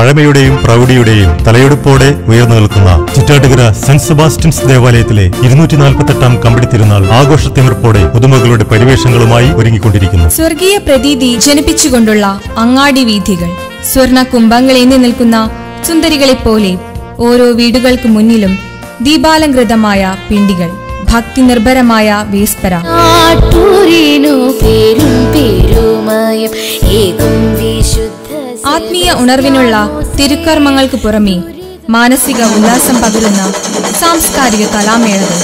പഴമയുടെയും പ്രൗഢിയുടെയും തലയെടുപ്പോടെ ഉയർന്നു നിൽക്കുന്ന Chittattukara saint Sebastian's ദേവാലയത്തിലെ ഇരുന്നൂറ്റി നാൽപ്പത്തെട്ടാം കമ്പടി തിരുനാൾ ആഘോഷത്തിമിർപ്പോടെ പുതുമകളുടെ പരിവേഷങ്ങളുമായി ഒരുങ്ങിക്കൊണ്ടിരിക്കുന്നു സ്വർഗീയ പ്രതീതി ജനിപ്പിച്ചുകൊണ്ടുള്ള അങ്ങാടി വീഥികൾ സ്വർണ കുംഭങ്ങളേന്തി നിൽക്കുന്ന സുന്ദരികളെപ്പോലെ ഓരോ വീടുകൾക്ക് മുന്നിലും ദീപാലങ്കൃതമായ പിണ്ടികൾ ഭക്തി നിർഭരമായ വേസ്പര നാട്ടൂരിനു പേരും പേരുമായും ഏകും വിശുദ്ധ ആത്മീയ ഉണർവിനുള്ള തിരുക്കർമ്മങ്ങൾക്ക് പുറമെ മാനസിക ഉല്ലാസം പകരുന്ന സാംസ്കാരിക കലാമേളകൾ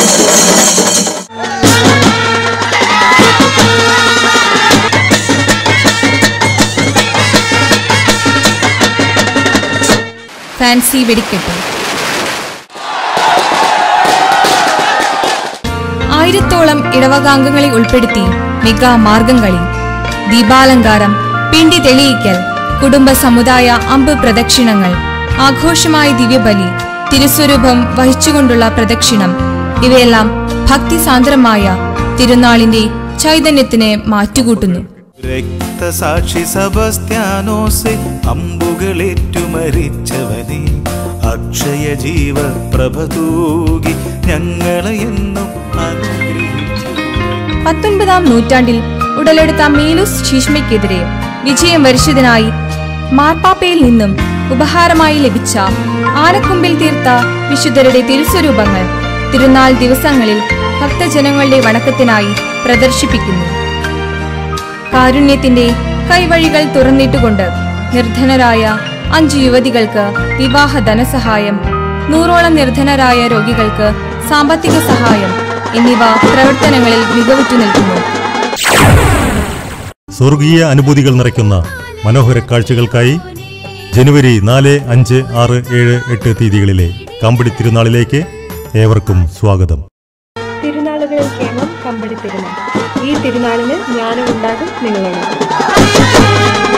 ഫാൻസി വെടിക്കെട്ട് ആയിരത്തോളം ഇടവകാംഗങ്ങളെ ഉൾപ്പെടുത്തി മെഗാ മാർഗം കളി ദീപാലങ്കാരം പിണ്ടി തെളിയിക്കൽ കുടുംബ സമുദായ അമ്പ് പ്രദക്ഷിണങ്ങൾ ആഘോഷമായ ദിവ്യബലി തിരുസ്വരൂപം വഹിച്ചുകൊണ്ടുള്ള പ്രദക്ഷിണം ഇവയെല്ലാം ഭക്തിസാന്ദ്രമായ തിരുനാളിന്റെ ചൈതന്യത്തിന് മാറ്റുകൂട്ടുന്നു രക്തസാക്ഷി സബസ്ത്യാനോസെ അമ്പുകളേറ്റു മരിച്ചവനെ അക്ഷയ ജീവ പ്രഭതൂകി ഞങ്ങളെ എന്നും അനുഗ്രഹിച്ചു പത്തൊൻപതാം നൂറ്റാണ്ടിൽ ഉടലെടുത്ത മീലൂസ് ശീഷ്മയ്ക്കെതിരെ വിജയം വരിച്ചതിനായി മാർപ്പാപ്പയിൽ നിന്നും ഉപഹാരമായി ലഭിച്ച ആനക്കൊമ്പിൽ തീർത്ത വിശുദ്ധരുടെ തിരുസ്വരൂപങ്ങൾ തിരുനാൾ ദിവസങ്ങളിൽ ഭക്തജനങ്ങളുടെ വണക്കത്തിനായി പ്രദർശിപ്പിക്കുന്നു കാരുണ്യത്തിന്റെ കൈവഴികൾ തുറന്നിട്ടുകൊണ്ട് നിർധനരായ അഞ്ചു യുവതികൾക്ക് വിവാഹ ധനസഹായം നൂറോളം നിർധനരായ രോഗികൾക്ക് സാമ്പത്തിക സഹായം എന്നിവ പ്രവർത്തനങ്ങളിൽ മികവുറ്റു നിൽക്കുന്നു സ്വർഗീയ അനുഭൂതികൾ നിറയ്ക്കുന്ന മനോഹര കാഴ്ചകൾക്കായി ജനുവരി നാല് അഞ്ച് ആറ് ഏഴ് എട്ട് തീയതികളിലെ കമ്പടി തിരുനാളിലേക്ക് ഏവർക്കും സ്വാഗതം തിരുനാളുകളിൽ കേരളം കമ്പടി തിരുനാൾ ഈ തിരുനാളിന് ഞാനും ഉണ്ടാകും നിങ്ങളോടൊപ്പം